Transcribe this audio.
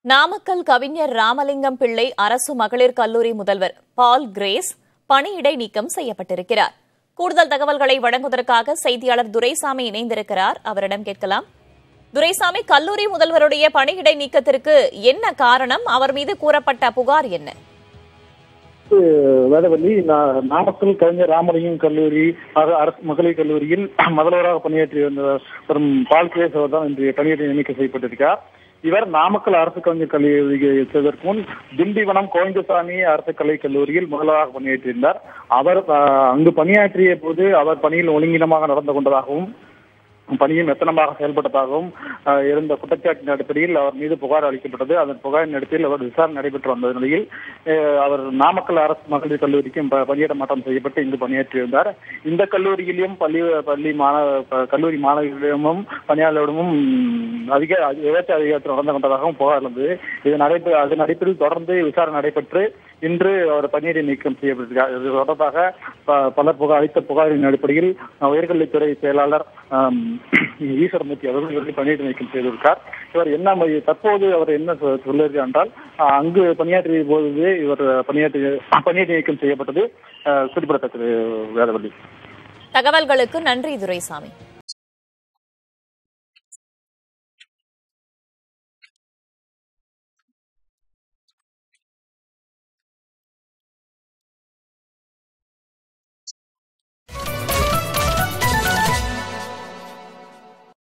நாமக்கல் கவிஞர் ராமலிங்கம் பிள்ளை அரசு மகளிர் கல்லூரி முதல்வர் பால் கிரேஸ் பணியிடை நீக்கம் செய்யப்பட்டிருக்கிறார் கூடுதல் தகவல்களை வழங்குவதற்காக செய்தியாளர் துரைசாமி இணைந்திருக்கிறார் அவரிடம் கேட்கலாம் துரைசாமி கல்லூரி முதல்வருடைய பணியிடை நீக்கத்திற்கு என்ன காரணம் அவர் மீது கூறப்பட்ட புகார் என்ன வேதவல்லி நா- நாமக்கல் கவிஞர் ராமலிங்கம் கல்லூரி அர- அரசு மகளிர் கல்லூரியில் முதல்வராக பணியாற்றி வந்த வரும் பால் கேஸ் அவர் தான் இன்று பணியிடை நியமிக்க செய்யப்பட்டிருக்கார் இவர் நாமக்கல் அரசு கவிஞர் கல்லூரிக்கு செல்வதற்கு முன் திண்டிவனம் கோவிந்தசாமி அரசு கலை கல்லூரியில் முதல்வராக பணியாற்றியிருந்தார் அவர் ஆஹ், அங்கு பணியாற்றிய போது அவர் பணியில் ஒழுங்கினமாக நடந்து கொண்டதாகவும் பணியும் மெத்தனமாக செயல்பட்டதாகவும் ஆஹ், இருந்த குற்றச்சாட்டின் அடிப்படையில் அவர் மீது புகார் அளிக்கப்பட்டது அதன் புகாரின் அடிப்படையில் அவர் விசாரணை நடைபெற்று வந்த நிலையில் ஆஹ், அவர் நாமக்கல் அரசு மகளிர் கல்லூரிக்கும் ப- பணியிட மாற்றம் செய்யப்பட்டு இங்கு பணியாற்றியிருந்தார் இந்த கல்லூரியிலும் பள்ளி பள்ளி மாணவ ப- கல்லூரி மாணவர்களிடமும் பணியாளரிடமும் அதிக ஏதாச்சும் அதிகாரத்தில் நடந்து கொண்டதாகவும் புகார் இருந்தது இது நடைபெற அதன் அடிப்படையில் தொடர்ந்து விசாரணை நடைபெற்று இன்று அவர் பணியிடை நீக்கம் செய்யப்பட்டிருக்கார் இது தொடர்பாக ப- பலர் புகார் அளித்த புகாரின் அடிப்படையில் அஹ், உயர்கல்வித்துறை செயலாளர் ஆம், ஈஸ்வரமூர்த்தி அவர்கள் இவரை பணியிடை நீக்கம் செய்திருக்கார் இவர் என்ன ம- தற்போது அவர் என்ன சொ- சொல்லியிருக்கார் என்றால் அஹ், அங்கு பணியாற்றிய போது இவர் பணியாற்றி பணியிடை நீக்கம் செய்யப்பட்டது அஹ், குறிப்பிடத்தக்கது வேதவள்ளி தகவல்களுக்கு நன்றி துரைசாமி